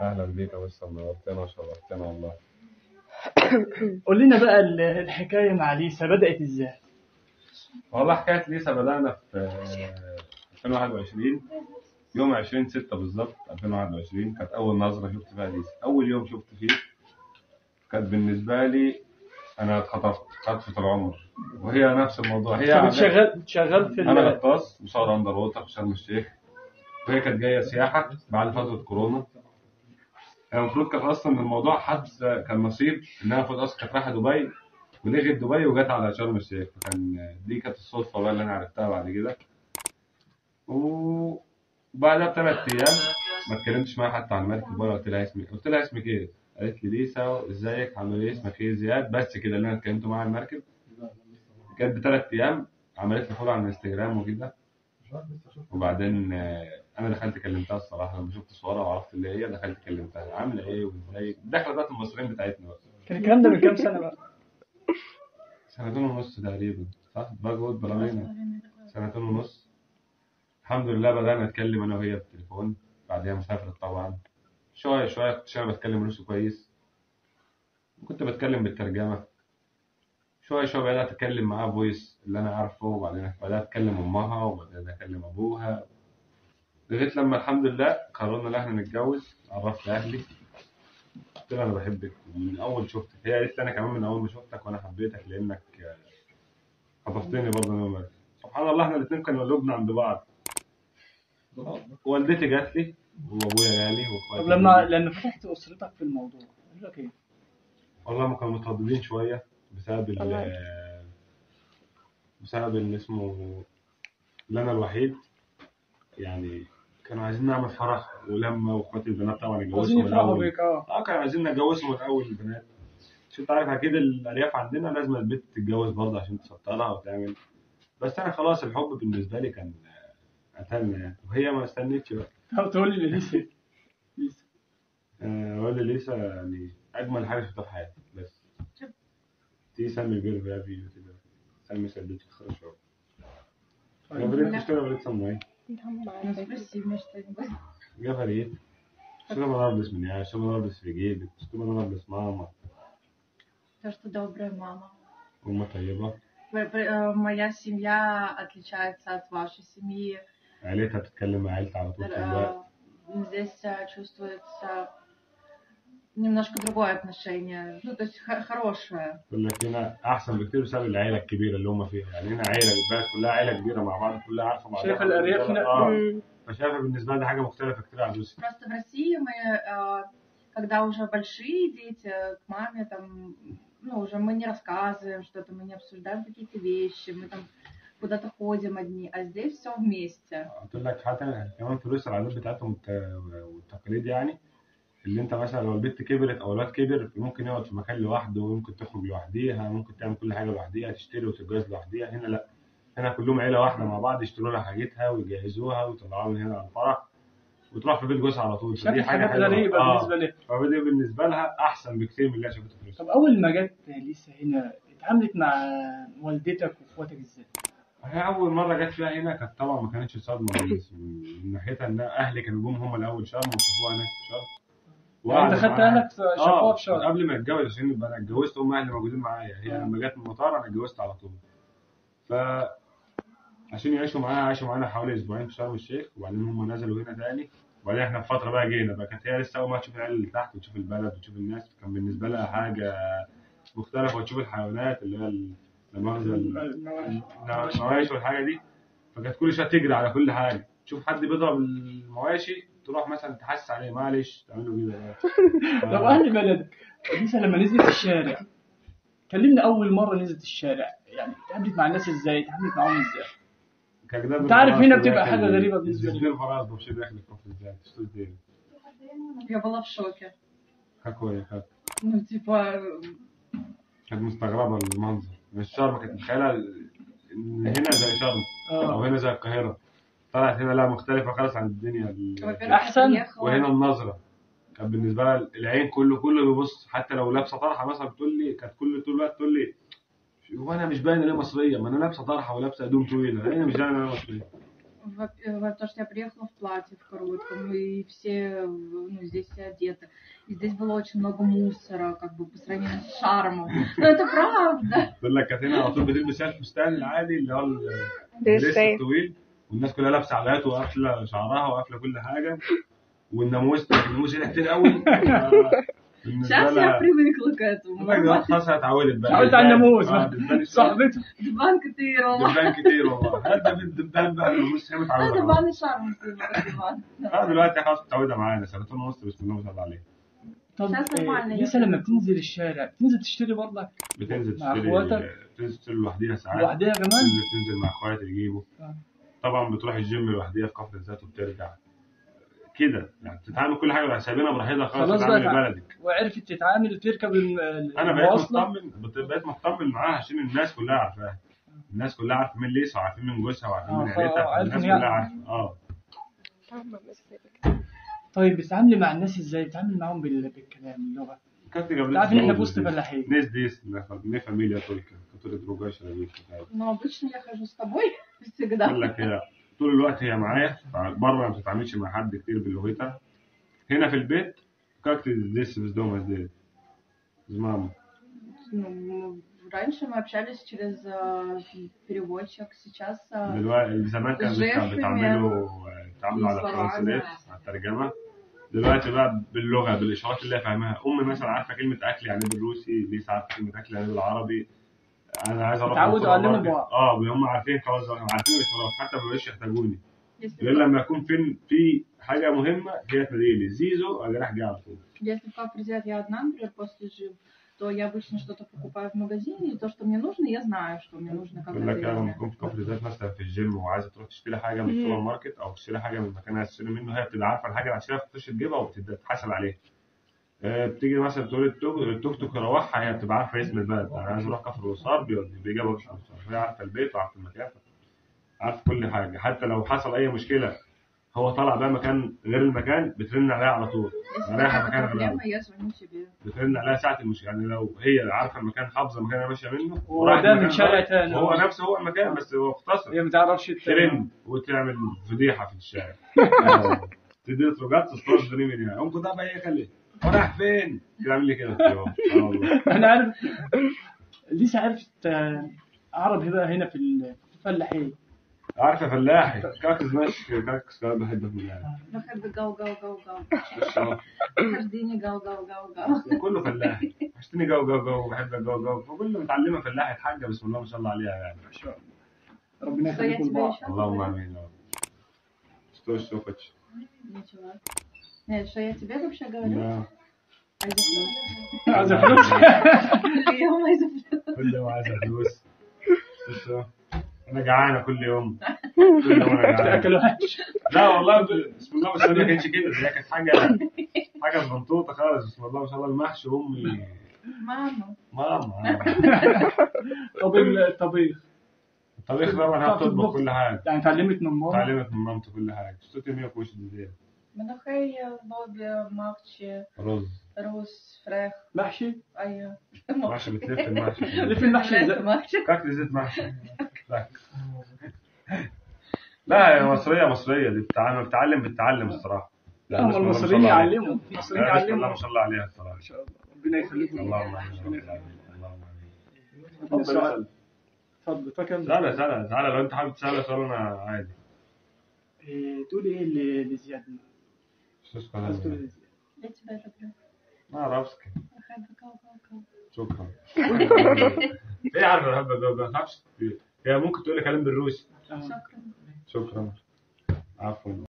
اهلا بيك يا مستر نورتنا وشرفتنا والله قول لنا بقى ال- الحكايه مع ليسا بدات ازاي والله حكايه ليسا بدانا في آه، 2021 يوم 20 6 بالظبط 2021 كانت اول نظره شفت فيها ليسا اول يوم شفت فيه كانت بالنسبه لي انا اتخطفت خطفه العمر وهي نفس الموضوع هي كنت عادة- شغال شغال في انا ال- غطاس مصور اندر ووتر في شرم الشيخ وهي كانت جايه سياحه بعد فتره كورونا هي المفروض كانت اصلا الموضوع حدث كان نصيب انها المفروض اصلا كانت رايحه دبي ولغت دبي وجت على شرم الشيخ فكان دي كانت الصدفه بقى اللي انا عرفتها بعد كده وبعدها بثلاث ايام ما اتكلمتش معاها حتى عن المركب ولا قلت لها اسمي قلت لها اسمك ايه؟ قالت لي ليسا ازيك عامل ايه اسمك ايه زياد بس كده اللي انا اتكلمت معاها عن المركب كانت بثلاث ايام عملت لي فولو على الانستجرام وكده وبعدين آه، انا دخلت كلمتها الصراحه لما شفت صورها وعرفت اللي هي دخلت كلمتها عامله ايه وازاي داخله بتاعت المصريين بتاعتنا بقى كان الكلام ده من كام سنه بقى سنتين ونص تقريبا صح باجود برامينا سنتين ونص الحمد لله بدأنا نتكلم انا وهي بالتليفون بعدها مسافرت طبعا شويه شويه كنت انا بتكلم روسي كويس كنت بتكلم بالترجمه شويه شويه بدأت اتكلم معاها فويس اللي انا عارفه وبعدين بدأت اتكلم امها وبعدين اكلم ابوها لغايه لما الحمد لله قررنا ان احنا نتجوز عرفت اهلي قلت لها انا بحبك من اول شفتك هي قالت لي انا كمان من اول ما شفتك وانا حبيتك لانك آه، خطفتني برضه انا ومراتي. سبحان الله احنا الاثنين كانوا قلوبنا عند بعض والدتي جات لي وابويا جالي طب واخواتي لما جالي. لما فتحت اسرتك في الموضوع قال لك ايه والله ما كانوا مترددين شويه بسبب ال طبعاً. بسبب ان اسمه اللي انا الوحيد يعني كانوا عايزين نعمل فرح ولما واخواتي البنات طبعا عايزين اتجوزوا من يفرحوا الاول بيك اه اه كانوا عايزين نتجوزهم من اول البنات مش انت عارف اكيد الارياف عندنا لازم البنت تتجوز برضه عشان تسطرها وتعمل بس انا خلاص الحب بالنسبه لي كان آه، قتلنا يعني وهي ما استنتش بقى طب تقول لي ليسا ليسا آه، ولا ليسا يعني اجمل حاجه شفتها في حياتي بس دي سامي بير بابي كده سامي سدت хорошо говорит что говорит со мной Ну, спроси мне что-нибудь. говорит что понравилось меня что понравилось в Египет что понравилось мама То, что добрая мама. أم طيبة П- п- э, Моя семья отличается от вашей семьи. عيلتها بتتكلم مع عيلتي على طول في الوقت Э, Здесь э, чувствуется немножко другое отношение. Ну, то есть х- хорошее. يقول لك هنا احسن بكتير بسبب العيله الكبيره اللي هم فيها يعني هنا عيله البلد كلها عيله كبيره مع بعض كلها عارفه بعضها شايف الأرياف هنا؟ اه فشايفه بالنسبه لي حاجه مختلفه كتير عن روسيا Просто в России мы, э, когда уже большие дети, к маме там, ну, уже мы не рассказываем что-то, мы не обсуждаем какие-то вещи, мы там куда-то ходим одни, а здесь все вместе. قلت لك حتى كمان في روسيا العادات بتاعتهم والت- والتقاليد يعني اللي انت مثلا لو البنت كبرت او الواد كبر ممكن يقعد في مكان لوحده ممكن تخرج لوحديها ممكن تعمل كل حاجه لوحديها تشتري وتتجوز لوحديها هنا لا هنا كلهم عيله واحده مع بعض يشتروا لها حاجتها ويجهزوها ويطلعوها من هنا على الفرح وتروح في بيت جوزها على طول شاف فدي حاجه حاجات حلوه غريبه آه. بالنسبه لي فدي بالنسبه لها احسن بكتير من اللي أنا شفته في روسيا طب اول ما جت ليسا هنا اتعاملت مع والدتك واخواتك ازاي؟ هي اول مره جت فيها هنا كانت طبعا ما كانتش صدمه بس من ناحيتها ان اهلي كانوا جم هم الاول شرم وشافوها هناك في شرم يعني وقعدوا دخلت معاها. اهلك شافوها اه في شرم قبل ما اتجوز عشان يبقى انا اتجوزت هم اهلي موجودين معايا هي آه. لما جت من المطار انا اتجوزت على طول ف عشان يعيشوا معانا عاشوا معانا حوالي اسبوعين في شرم الشيخ وبعدين هم نزلوا هنا تاني وبعدين احنا في فتره بقى جينا بقى كانت هي لسه اول ما تشوف العيال اللي تحت وتشوف البلد وتشوف الناس كان بالنسبه لها حاجه مختلفه وتشوف الحيوانات اللي هي ال- لا مؤاخذه ال- المواشي والحاجه دي فكانت كل شويه تجري على كل حاجه تشوف حد بيضرب المواشي تروح مثلا تحس عليه معلش تعملوا كده طب اهل بلدك ليسا لما نزلت الشارع كلمني اول مره نزلت الشارع يعني اتعاملت مع الناس ازاي؟ اتعاملت معاهم ازاي؟ Когда أنت عارف هنا بالفراغ بتبقى داخل- حاجة غريبة بالنسبة لي. الزبير الفراغ вообще داخل الكفر ازاي что сделать Я была в шоке. какое как Ну, типа, كانت مستغربه المنظر مش شرم كانت متخيله ان هنا زي شرم او اه هنا زي القاهره طلعت هنا لا مختلفه خالص عن الدنيا ال- во-первых, я أحسن. приехала- وهنا النظره كان بالنسبه لها العين كله كله بيبص حتى لو لابسه طرحه مثلا بتقول لي كانت كل طول الوقت تقول لي هو انا مش باينه ليه مصريه ما انا لابسه طرحه ولابسه هدوم طويله انا مش باينه ليه مصريه во- э, во- то, что я приехала в платье в коротком, и все ну, здесь все одеты. И здесь было очень много мусора, как бы по сравнению с шармом. Но это правда. تقول لك كانت هنا على طول بتلبس فيها الفستان العادي اللي هو ال- دريس الليس تاني. الطويل والناس كلها لابسه عبايات وقافله شعرها وقافله كل حاجه والناموس الناموس هنا كتير قوي بالنسبه Сейчас я لها привыкла к этому. بقول لك دلوقتي خلاص أنا اتعودت بقى اتعودت على الناموس اه دبان صاحبته Диван كتير والله. دبان كتير والله هذا بالدبان بقى الناموس هي هذا متعوده دبان شرم ديوان. اه دلوقتي خلاص متعوده معانا سنتين ونص بسم الله ما شاء الله عليها طب شايف إيه، نورمالنا لسه لما بتنزل الشارع بتنزل تشتري برضك بتنزل مع تشتري اخواتك؟ بتنزل تشتري لوحديها ساعات لوحدها كمان تنزل تنزل مع اخواتي يجيبوا آه. طبعا بتروح الجيم لوحديها في كفر الذات وبترجع كده يعني بتتعامل كل حاجه سايبينها براحتها خالص خلاص تتعامل بقى بلدك وعرفت تتعامل تركب الم- انا بقيت المواصلة مطمن بت- بقيت مطمن معاها عشان الناس كلها عارفاها الناس كلها عارفه مين ليس وعارفين من جوزها وعارفين آه، من خلاص، عيلتها عارف الناس إن هي- كلها عارفه اه فاهمة بس كده. طيب بتتعاملي مع الناس ازاي؟ بتتعامل معاهم بال- بالكلام اللغة كنت قبل انت عارف ان احنا في وسط فلاحين ناس ديس не фамилия только который другой человек Но обычно я хожу с тобой всегда. قال لك هي طول الوقت هي معايا بره ما بتتعاملش مع حد كتير بلغتها هنا في البيت как ты здесь с дома здесь с мамой Ну, раньше мы общались через э, переводчик, сейчас э, دلوقتي زمان كان بالجيف بتعملوا بتعملوا على بالصراحة. ترانسليت على الترجمة دلوقتي بقى باللغة بالإشارات اللي هي فاهمها أمي مثلا عارفة كلمة أكل يعني بالروسي ليس عارفة كلمة أكل يعني بالعربي أنا عايز أروح اتعودوا السوبر يعلموا ماركت. بعض. اه هم عارفين خلاص عارفين الإشارات حتى ما بقوش يحتاجوني если, غير لما يكون في في حاجة مهمة هي تناديلي زيزو أجي راح جاي على طول если в Капр взять я одна, например, после жив, то я обычно что-то покупаю в магазине, и то, что мне нужно, я знаю, что мне нужно, как يقول لك это انا لما делать. تكون في كفر ذات مثلا في الجيم وعايزه تروح تشتري حاجه من السوبر ماركت او تشتري حاجه من المكان اللي عايز تشتري منه هي بتبقى عارفه الحاجه اللي هتشتريها بتخش تجيبها وبتتحاسب عليها آه، بتيجي مثلا تقول التوك التوك توك يروحها هي بتبقى عارفه اسم البلد انا عايز اروح كفر الوصار بيودي بيجيبها كفر الوصار هي عارفه البيت وعارفه المكان عارفه كل حاجه حتى لو حصل اي مشكله هو طلع بقى مكان غير المكان بترن عليها على طول Если انا رايحه какая-то مكان غير проблема, я звоню тебе. بترن عليها ساعة المشكلة يعني لو هي عارفة المكان حافظة المكان اللي ماشية منه هو وراحت ده من مكان شارع غلط، تاني. هو نفسه هو المكان بس هو اختصر هي ما تعرفش الت- ترن وتعمل فضيحة في الشارع تدي تروجات تصطاد دري من هنا انكم ده بقى خليه هو رايح فين؟ كده عامل لي كده اه والله انا عارف لسه عرفت آه، عربي بقى هنا في ال- في الفلاحين عارفة فلاحي كاكس ماشي كاكس كان بحبه من يعني بحب جو جو جو جو خديني جو جو جو جو كله فلاحي عشتني جو جو جو بحب الجو جو فكله متعلمة فلاحي الحاجة بسم الله ما شاء الله عليها يعني ما شاء الله ربنا Что я يخليكم тебе لبعض еще? اللهم امين يا رب что еще хочешь? Ничего. Нет, что я тебе вообще говорю? Да. Айза عايز فلوس يوم عايزة فلوس. كل يوم عايزة فلوس شو انا جعانة كل يوم كل يوم انا جعانة تاكلوهاش لا والله ب- بسم الله ما شاء الله ما كانتش كده هي كانت حاجة حاجة صغنطوطة خالص بسم الله ما شاء الله المحشي امي Мама. ماما طب الطبيخ الطبيخ طبعا هي بتطبخ كل حاجة يعني اتعلمت من ماما اتعلمت من مامتي كل حاجة что ты мне кушать здесь ملوخية لوبيا محشي رز رز فراخ محشي أيوة محشي بتلف المحشي لف المحشي ازاي محشي как ты زيت محشي لا لا هي مصرية مصرية دي بتتعلم بتتعلم بالتعلم الصراحة لا هم بسم الله ما شاء المصريين الله عليها. يعلموا المصريين لا، بسم الله ما يعلموا شاء الله عليها الصراحة ما شاء الله ربنا يخليكم اللهم امين ربنا يا رب يخليكم. العالمين. اللهم امين اتفضل سؤال اتفضل تكمل تعالى تعالى تعالى لو انت حابب تسأل سؤال انا عادي إيه، تقول ايه ل- لزياد شو عايز تقول اسمه إيه لزياد؟ Я тебя люблю. ما اعرفش أحبك أو أو أو. شكرا ايه عارف انا بحب ما تعرفش هي ممكن تقول لي كلام بالروسي آه. شكرا شكرا عفوا